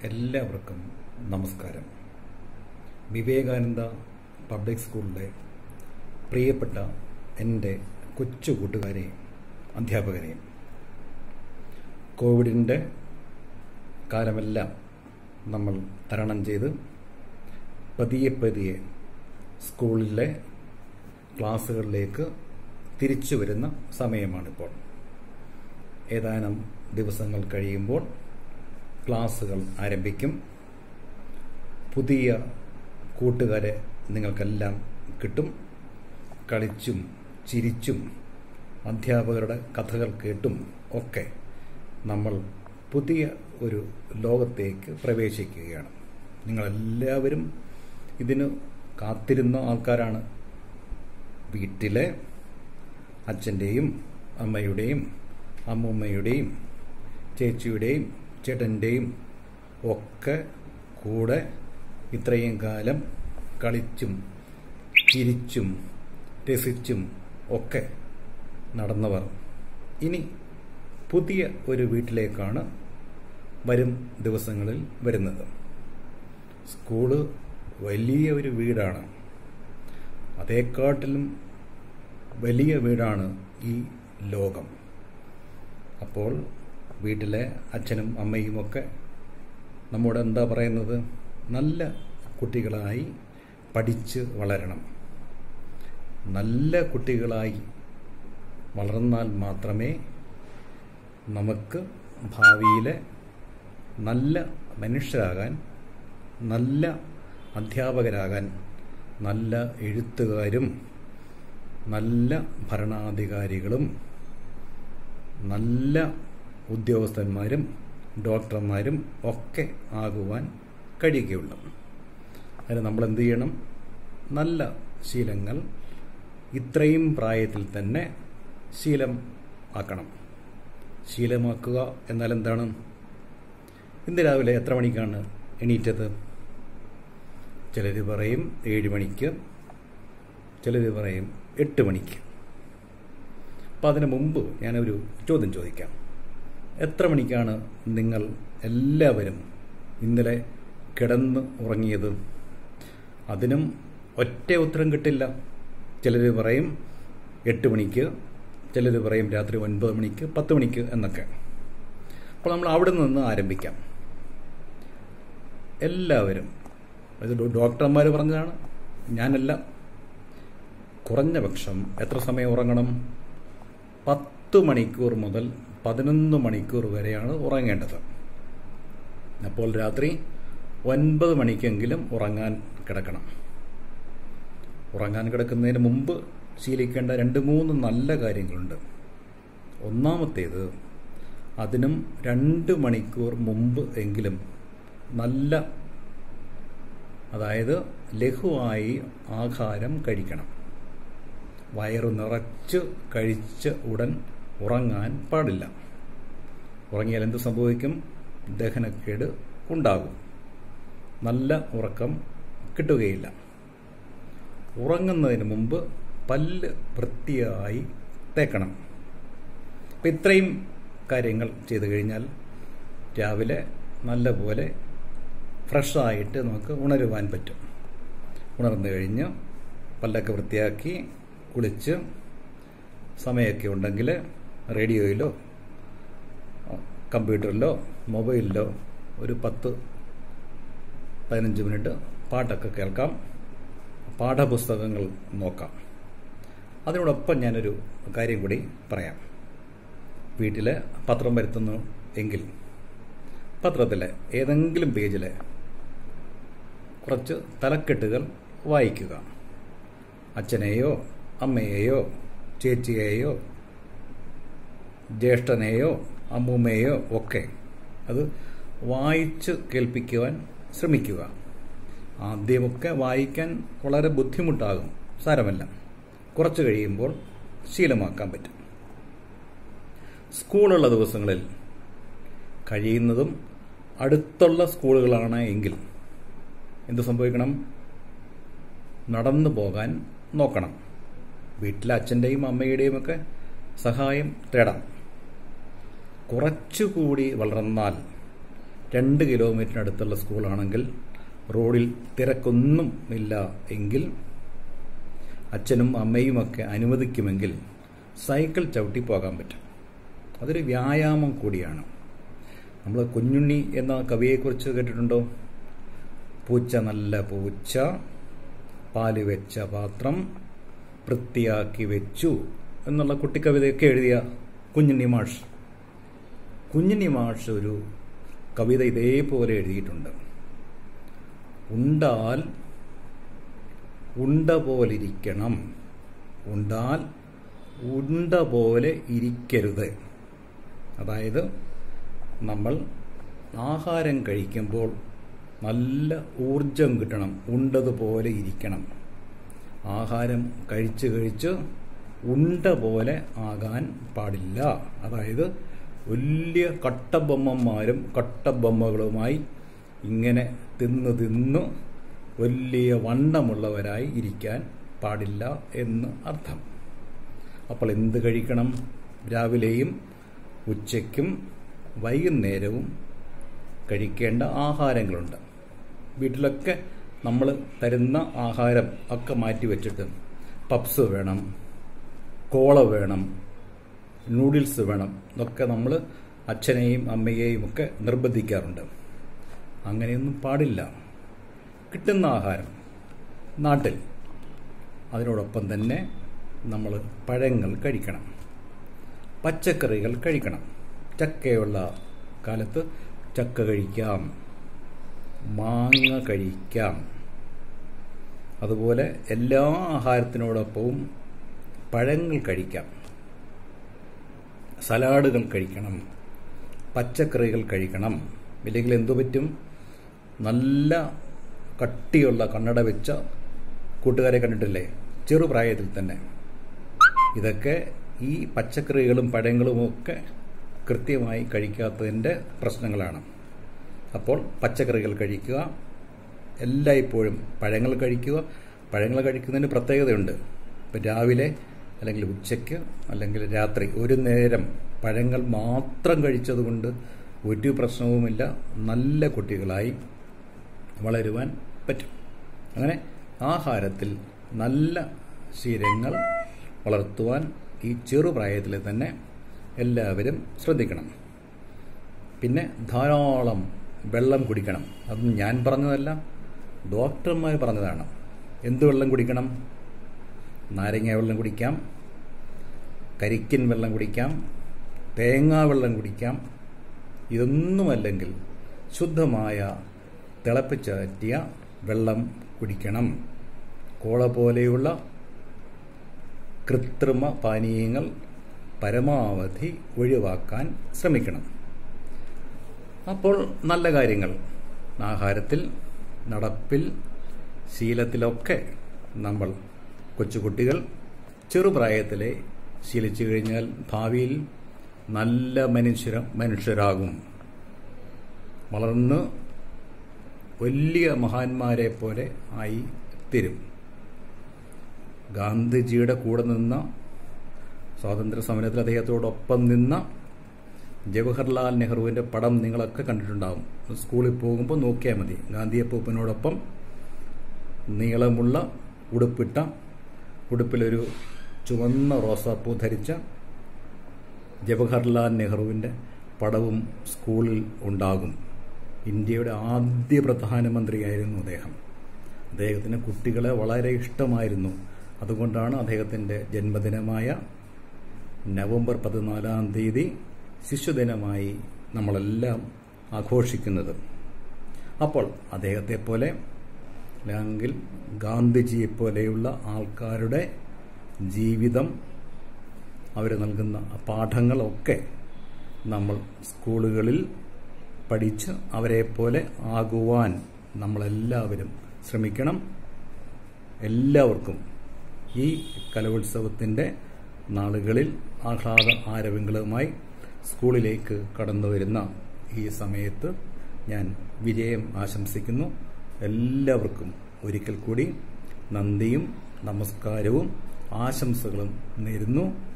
എല്ലാവർക്കും നമസ്കാരം വിവേകാനന്ദ പബ്ലിക് സ്കൂളിലെ പ്രിയപ്പെട്ട എൻ്റെ കൊച്ചു കൂട്ടുകാരെ അധ്യാപകരെ കോവിഡിൻ്റെ കാലമെല്ലാം നമ്മൾ തരണം ചെയ്ത് പതിയെ പതിയെ സ്കൂളിലെ ക്ലാസ്സുകളിലേക്ക് തിരിച്ചു വരുന്ന സമയമാണിപ്പോൾ ഏതാനും ദിവസങ്ങൾ കഴിയുമ്പോൾ ക്ലാസ്സുകൾ ആരംഭിക്കും പുതിയ കൂട്ടുകാരെ നിങ്ങൾക്കെല്ലാം കിട്ടും കളിച്ചും ചിരിച്ചും അധ്യാപകരുടെ കഥകൾ കേട്ടും ഒക്കെ നമ്മൾ പുതിയ ഒരു ലോകത്തേക്ക് പ്രവേശിക്കുകയാണ് നിങ്ങളെല്ലാവരും ഇതിന് കാത്തിരുന്ന ആൾക്കാരാണ് വീട്ടിലെ അച്ഛൻ്റെയും അമ്മയുടെയും അമ്മൂമ്മയുടെയും ചേച്ചിയുടെയും ചേട്ടൻ്റെയും ഒക്കെ കൂടെ ഇത്രയും കാലം കളിച്ചും ചിരിച്ചും രസിച്ചും ഒക്കെ നടന്നവർ ഇനി പുതിയ ഒരു വീട്ടിലേക്കാണ് വരും ദിവസങ്ങളിൽ വരുന്നത് സ്കൂള് വലിയ ഒരു വീടാണ് അതേക്കാട്ടിലും വലിയ വീടാണ് ഈ ലോകം അപ്പോൾ വീട്ടിലെ അച്ഛനും അമ്മയും ഒക്കെ നമ്മോട് എന്താ പറയുന്നത് നല്ല കുട്ടികളായി പഠിച്ച് വളരണം നല്ല കുട്ടികളായി വളർന്നാൽ മാത്രമേ നമുക്ക് ഭാവിയിലെ നല്ല മനുഷ്യരാകാൻ നല്ല അധ്യാപകരാകാൻ നല്ല എഴുത്തുകാരും നല്ല ഭരണാധികാരികളും നല്ല ഉദ്യോഗസ്ഥന്മാരും ഡോക്ടർമാരും ഒക്കെ ആകുവാൻ കഴിയുകയുള്ളൂ അതിന് നമ്മൾ എന്ത് ചെയ്യണം നല്ല ശീലങ്ങൾ ഇത്രയും പ്രായത്തിൽ തന്നെ ശീലം ആക്കണം ശീലമാക്കുക എന്നാൽ എന്താണ് ഇന്ന് രാവിലെ എത്ര മണിക്കാണ് എണീറ്റത് ചിലർ പറയും ഏഴ് മണിക്ക് ചിലർ പറയും എട്ട് മണിക്ക് അപ്പം അതിനു മുമ്പ് ഞാനൊരു ചോദ്യം ചോദിക്കാം എത്ര മണിക്കാണ് നിങ്ങൾ എല്ലാവരും ഇന്നലെ കിടന്ന് ഉറങ്ങിയത് അതിനും ഒറ്റ ഉത്തരം കിട്ടില്ല ചിലർ പറയും എട്ട് മണിക്ക് ചിലർ പറയും രാത്രി ഒൻപത് മണിക്ക് പത്ത് മണിക്ക് എന്നൊക്കെ അപ്പോൾ നമ്മൾ അവിടെ നിന്ന് ആരംഭിക്കാം എല്ലാവരും ഇത് ഡോക്ടർമാർ പറഞ്ഞതാണ് ഞാനല്ല കുറഞ്ഞ പക്ഷം എത്ര സമയം ഉറങ്ങണം പത്ത് മണിക്കൂർ മുതൽ പതിനൊന്ന് മണിക്കൂർ വരെയാണ് ഉറങ്ങേണ്ടത് അപ്പോൾ രാത്രി ഒൻപത് മണിക്കെങ്കിലും ഉറങ്ങാൻ കിടക്കണം ഉറങ്ങാൻ കിടക്കുന്നതിന് മുമ്പ് ശീലിക്കേണ്ട രണ്ട് മൂന്ന് നല്ല കാര്യങ്ങളുണ്ട് ഒന്നാമത്തേത് അതിനും രണ്ട് മണിക്കൂർ മുമ്പ് എങ്കിലും നല്ല അതായത് ലഘുവായി ആഹാരം കഴിക്കണം വയറു നിറച്ച് കഴിച്ച് ഉടൻ ഉറങ്ങാൻ പാടില്ല ഉറങ്ങിയാൽ എന്ത് സംഭവിക്കും ദഹനക്കേട് ഉണ്ടാകും നല്ല ഉറക്കം കിട്ടുകയില്ല ഉറങ്ങുന്നതിന് മുമ്പ് പല്ല് വൃത്തിയായി തേക്കണം അപ്പം ഇത്രയും കാര്യങ്ങൾ ചെയ്തു കഴിഞ്ഞാൽ രാവിലെ നല്ലപോലെ ഫ്രഷായിട്ട് നമുക്ക് ഉണരുവാൻ പറ്റും ഉണർന്നു കഴിഞ്ഞ് പല്ലൊക്കെ വൃത്തിയാക്കി കുളിച്ച് സമയമൊക്കെ ഉണ്ടെങ്കിൽ റേഡിയോയിലോ കമ്പ്യൂട്ടറിലോ മൊബൈലിലോ ഒരു പത്ത് പതിനഞ്ച് മിനിറ്റ് പാട്ടൊക്കെ കേൾക്കാം പാഠപുസ്തകങ്ങൾ നോക്കാം അതിനോടൊപ്പം ഞാനൊരു കാര്യം കൂടി പറയാം വീട്ടിൽ പത്രം വരുത്തുന്നു എങ്കിൽ പത്രത്തിലെ ഏതെങ്കിലും പേജിൽ കുറച്ച് തലക്കെട്ടുകൾ വായിക്കുക അച്ഛനെയോ അമ്മയെയോ ചേച്ചിയെയോ ജ്യേഷ്ഠനെയോ അമ്മൂമ്മയെയോ ഒക്കെ അത് വായിച്ച് കേൾപ്പിക്കുവാൻ ശ്രമിക്കുക ആദ്യമൊക്കെ വായിക്കാൻ വളരെ ബുദ്ധിമുട്ടാകും സാരമല്ല കുറച്ച് കഴിയുമ്പോൾ ശീലമാക്കാൻ പറ്റും സ്കൂളുള്ള ദിവസങ്ങളിൽ കഴിയുന്നതും അടുത്തുള്ള സ്കൂളുകളാണ് എങ്കിൽ എന്ത് സംഭവിക്കണം നടന്നു പോകാൻ നോക്കണം വീട്ടിലെ അച്ഛൻ്റെയും അമ്മയുടെയും ഒക്കെ സഹായം തേടാം കുറച്ചുകൂടി വളർന്നാൽ രണ്ട് കിലോമീറ്ററിനടുത്തുള്ള സ്കൂളാണെങ്കിൽ റോഡിൽ തിരക്കൊന്നും ഇല്ല എങ്കിൽ അച്ഛനും അമ്മയുമൊക്കെ അനുവദിക്കുമെങ്കിൽ സൈക്കിൾ ചവിട്ടി പോകാൻ പറ്റും അതൊരു വ്യായാമം കൂടിയാണ് നമ്മൾ കുഞ്ഞുണ്ണി എന്ന കവിയെക്കുറിച്ച് കേട്ടിട്ടുണ്ടോ പൂച്ച നല്ല പൂച്ച പാല് വെച്ച പാത്രം വൃത്തിയാക്കി വെച്ചു എന്നുള്ള കുട്ടിക്കവിതയൊക്കെ എഴുതിയ കുഞ്ഞുണ്ണി മാഷ് കുഞ്ഞുണ്ണി മാഷ് ഒരു കവിത ഇതേപോലെ എഴുതിയിട്ടുണ്ട് ഉണ്ടാൽ ഉണ്ട പോലിരിക്കണം ഉണ്ടാൽ ഉണ്ട പോലെ ഇരിക്കരുത് അതായത് നമ്മൾ ആഹാരം കഴിക്കുമ്പോൾ നല്ല ഊർജം കിട്ടണം ഉണ്ടതുപോലെ ഇരിക്കണം ആഹാരം കഴിച്ച് കഴിച്ച് ഉണ്ട പോലെ ആകാൻ പാടില്ല അതായത് വലിയ കട്ടബൊമ്മന്മാരും കട്ടബൊമ്മകളുമായി ഇങ്ങനെ തിന്ന് തിന്ന് വലിയ വണ്ണമുള്ളവരായി ഇരിക്കാൻ പാടില്ല എന്ന് അർത്ഥം അപ്പോൾ എന്ത് കഴിക്കണം രാവിലെയും ഉച്ചയ്ക്കും വൈകുന്നേരവും കഴിക്കേണ്ട ആഹാരങ്ങളുണ്ട് വീട്ടിലൊക്കെ നമ്മൾ തരുന്ന ആഹാരം ഒക്കെ മാറ്റി വെച്ചിട്ട് പപ്സ് വേണം കോള വേണം നൂഡിൽസ് വേണം ഇതൊക്കെ നമ്മൾ അച്ഛനെയും അമ്മയെയും ഒക്കെ നിർബന്ധിക്കാറുണ്ട് അങ്ങനെയൊന്നും പാടില്ല കിട്ടുന്ന ആഹാരം നാട്ടിൽ അതിനോടൊപ്പം തന്നെ നമ്മൾ പഴങ്ങൾ കഴിക്കണം പച്ചക്കറികൾ കഴിക്കണം ചക്കയുള്ള കാലത്ത് ചക്ക കഴിക്കാം മാങ്ങ കഴിക്കാം അതുപോലെ എല്ലാ ആഹാരത്തിനോടൊപ്പവും പഴങ്ങൾ കഴിക്കാം സലാഡുകൾ കഴിക്കണം പച്ചക്കറികൾ കഴിക്കണം ഇല്ലെങ്കിൽ എന്തു പറ്റും നല്ല കട്ടിയുള്ള കണ്ണട വെച്ച കൂട്ടുകാരെ കണ്ടിട്ടില്ലേ ചെറുപ്രായത്തിൽ തന്നെ ഇതൊക്കെ ഈ പച്ചക്കറികളും പഴങ്ങളും ഒക്കെ കൃത്യമായി കഴിക്കാത്തതിൻ്റെ പ്രശ്നങ്ങളാണ് അപ്പോൾ പച്ചക്കറികൾ കഴിക്കുക എല്ലായ്പ്പോഴും പഴങ്ങൾ കഴിക്കുക പഴങ്ങൾ കഴിക്കുന്നതിന് പ്രത്യേകതയുണ്ട് ഇപ്പം രാവിലെ അല്ലെങ്കിൽ ഉച്ചയ്ക്ക് അല്ലെങ്കിൽ രാത്രി ഒരു നേരം പഴങ്ങൾ മാത്രം കഴിച്ചതുകൊണ്ട് ഒരു പ്രശ്നവുമില്ല നല്ല കുട്ടികളായി വളരുവാൻ പറ്റും അങ്ങനെ ആഹാരത്തിൽ നല്ല ശീലങ്ങൾ വളർത്തുവാൻ ഈ ചെറുപ്രായത്തിൽ തന്നെ എല്ലാവരും ശ്രദ്ധിക്കണം പിന്നെ ധാരാളം വെള്ളം കുടിക്കണം അതൊന്നും ഞാൻ പറഞ്ഞതല്ല ഡോക്ടർമാർ പറഞ്ഞതാണ് എന്ത് വെള്ളം കുടിക്കണം നാരങ്ങ വെള്ളം കുടിക്കാം കരിക്കിൻ വെള്ളം കുടിക്കാം തേങ്ങാ വെള്ളം കുടിക്കാം ഇതൊന്നുമല്ലെങ്കിൽ ശുദ്ധമായ തിളപ്പിച്ചാറ്റിയ വെള്ളം കുടിക്കണം കോള പോലെയുള്ള കൃത്രിമ പാനീയങ്ങൾ പരമാവധി ഒഴിവാക്കാൻ ശ്രമിക്കണം അപ്പോൾ നല്ല കാര്യങ്ങൾ ആഹാരത്തിൽ നടപ്പിൽ ശീലത്തിലൊക്കെ നമ്മൾ കൊച്ചുകുട്ടികൾ ചെറുപ്രായത്തിലെ ശീലിച്ചു കഴിഞ്ഞാൽ ഭാവിയിൽ നല്ല മനുഷ്യര മനുഷ്യരാകും വളർന്ന് വലിയ മഹാന്മാരെ പോലെ ആയി തീരും ഗാന്ധിജിയുടെ കൂടെ നിന്ന സ്വാതന്ത്ര്യ സമരത്തിൽ അദ്ദേഹത്തോടൊപ്പം നിന്ന ജവഹർലാൽ നെഹ്റുവിൻ്റെ പടം നിങ്ങളൊക്കെ കണ്ടിട്ടുണ്ടാവും സ്കൂളിൽ പോകുമ്പോൾ നോക്കിയാൽ മതി ഗാന്ധിയപ്പൂപ്പനോടൊപ്പം നീളമുള്ള ഉടുപ്പിട്ട ഉടുപ്പിലൊരു ചുവന്ന റോസാപ്പൂ ധരിച്ച ജവഹർലാൽ നെഹ്റുവിൻ്റെ പടവും സ്കൂളിൽ ഉണ്ടാകും ഇന്ത്യയുടെ ആദ്യ പ്രധാനമന്ത്രിയായിരുന്നു അദ്ദേഹം അദ്ദേഹത്തിന് കുട്ടികളെ വളരെ ഇഷ്ടമായിരുന്നു അതുകൊണ്ടാണ് അദ്ദേഹത്തിൻ്റെ ജന്മദിനമായ നവംബർ പതിനാലാം തീയതി ശിശുദിനമായി നമ്മളെല്ലാം ആഘോഷിക്കുന്നത് അപ്പോൾ അദ്ദേഹത്തെ പോലെ അല്ലെങ്കിൽ ഗാന്ധിജിയെ പോലെയുള്ള ആൾക്കാരുടെ ജീവിതം അവർ നൽകുന്ന പാഠങ്ങളൊക്കെ നമ്മൾ സ്കൂളുകളിൽ പഠിച്ച് അവരെ പോലെ ആകുവാൻ നമ്മളെല്ലാവരും ശ്രമിക്കണം എല്ലാവർക്കും ഈ കലോത്സവത്തിൻ്റെ നാളുകളിൽ ആഹ്ലാദ ആരവങ്ങളുമായി സ്കൂളിലേക്ക് കടന്നു വരുന്ന ഈ സമയത്ത് ഞാൻ വിജയം ആശംസിക്കുന്നു എല്ലാവർക്കും ഒരിക്കൽ കൂടി നന്ദിയും നമസ്കാരവും ആശംസകളും നേരുന്നു